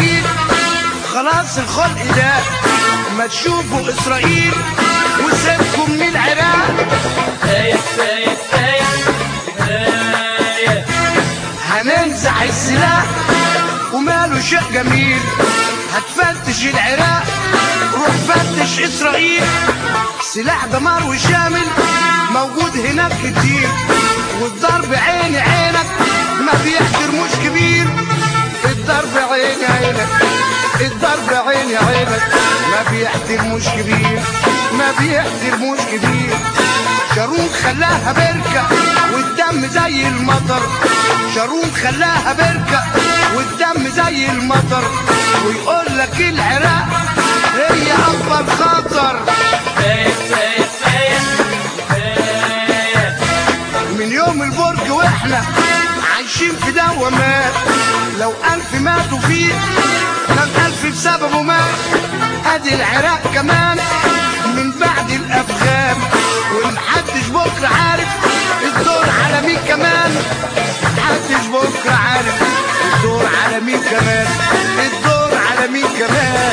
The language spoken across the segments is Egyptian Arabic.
اسرائيل خلاص الخلق ده ما تشوفوا اسرائيل وسيبكم من العراق كفاية كفاية كفاية كفاية هننزع السلاح وماله شيء جميل هتفتش العراق روح فتش اسرائيل سلاح دمار وشامل موجود هناك كتير والضرب عين عينك ما بيحترموش كبير الضرب عين عينك الضرب عين عينك ما بيحترموش كبير ما بيحترموش كبير شارون خلاها بركة والدم زي المطر شارون خلاها بركة والدم زي المطر ويقول لك العراق هي أكبر خطر كفاية كفاية كفاية كفاية من يوم البرج واحنا عايشين في دوامات لو ألف ماتوا فيه كان ألف بسببه مات ادي العراق كمان من بعد الأفغان ومحدش بكرة عارف الدور على مين كمان محدش بكرة عارف الدور على مين كمان الدور على مين كمان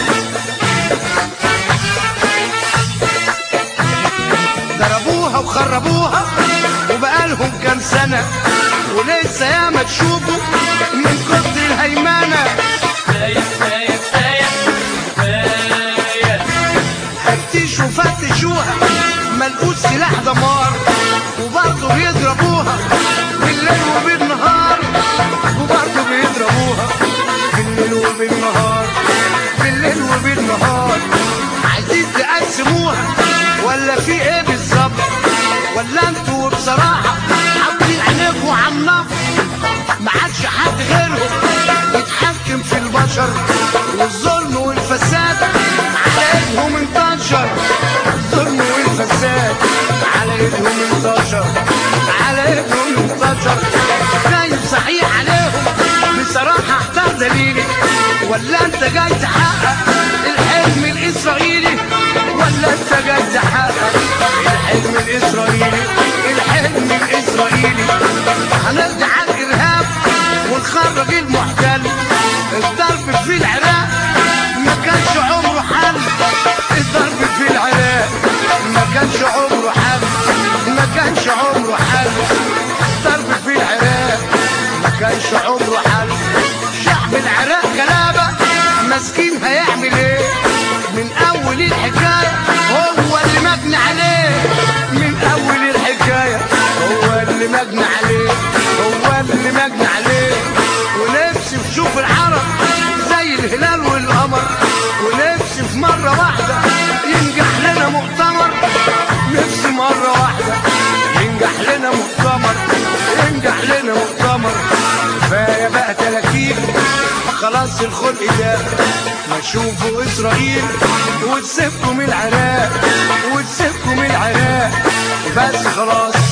ضربوها وخربوها وبقالهم كام سنة ولسه ياما تشوفوا من كتر الهيمنة كفاية كفاية كفاية كفاية فتشوا فتشوها ملقوش سلاح دمار وبرضه بيضربوها بالليل وبالنهار وبرضه بيضربوها بالليل وبالنهار بالليل وبالنهار عايزين تقسموها ولا في ايه بالظبط ولا انتوا بصراحة حاطين عينيكوا على النفط ما عادش حد غيرهم يتحكم في البشر والظلم والفساد على ايدهم انتشر الظلم والفساد على ايدهم انتشر على ايدهم انتشر خايف صحيح عليهم بصراحة احتار دليلي ولا انت جاي تحقق الحلم الاسرائيلي ولا انت جاي تحقق الحلم الاسرائيلي الحلم الاسرائيلي هنرجع على الارهاب ونخرج المحتل الضرب في العراق ما كانش عمره حل الضرب في العراق ما كانش عمره حل ما كانش عمره حل الضرب في العراق ما كانش عمره حل شعب العراق غلابة مسكين هيعمل ايه من اول الحكاية هو اللي مجني عليه من اول الحكاية هو اللي مجني عليه هو اللي مجني عليه ونفسي نشوف العرب زي الهلال والقمر ونفسي في مرة واحدة ينجح لنا مؤتمر نفسي مرة واحدة ينجح لنا مؤتمر ينجح لنا مؤتمر كفاية بقى تلاكيك خلاص الخلق ده ما تشوفوا اسرائيل وتسيبكم العراق وتسيبكم العراق بس خلاص